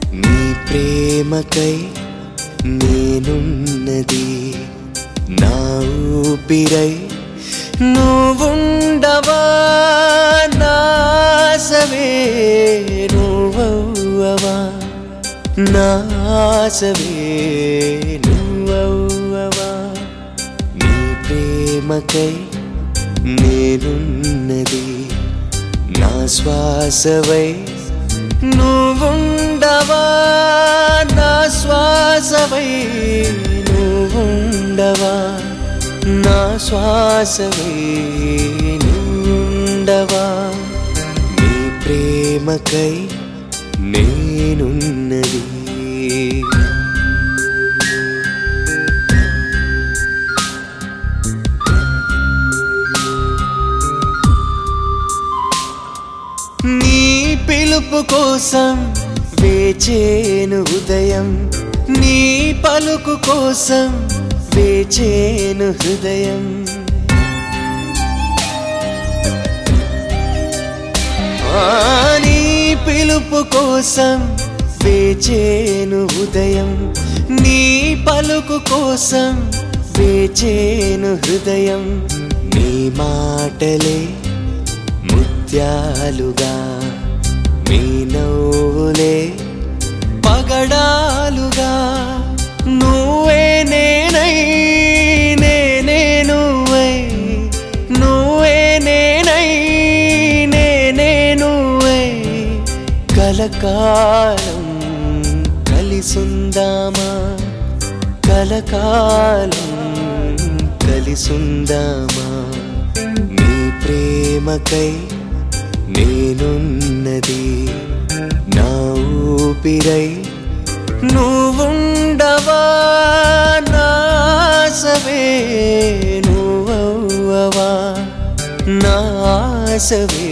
నీ ప్రేమకై నేనున్నది నా ఊపిరై నువ్వుండవా నాసవే నువ్వవ్వవా నాసవే నువ్వవ్వవా నీ ప్రేమకై నేనున్నది నా శ్వాసవై నువ్వుండవా నా శ్వాసవై నువ్వుండవా నా శ్వాసవై నువ్వుండవా నీ ప్రేమకై నేనున్నది నీ పిలుపు కోసం వేచేను ఉదయం నీ పలుకు కోసం వేచేను హృదయం ఆ, నీ పిలుపు కోసం వేచేను ఉదయం నీ పలుకు కోసం వేచేను హృదయం నీ మాటలే ముత్యాలుగా మీ నవ్వులే పగడాలుగా నువ్వే నేనై నేనే నువ్వై నువ్వే నేనై నేనే నువ్వై కలకాలం కలిసుందామా కలకాలం కలిసుందామా నీ ప్రేమకై నేనున్నది నా ఊపిరై నువ్వుండవా నాసవే నువ్వవ్వవా నాసవే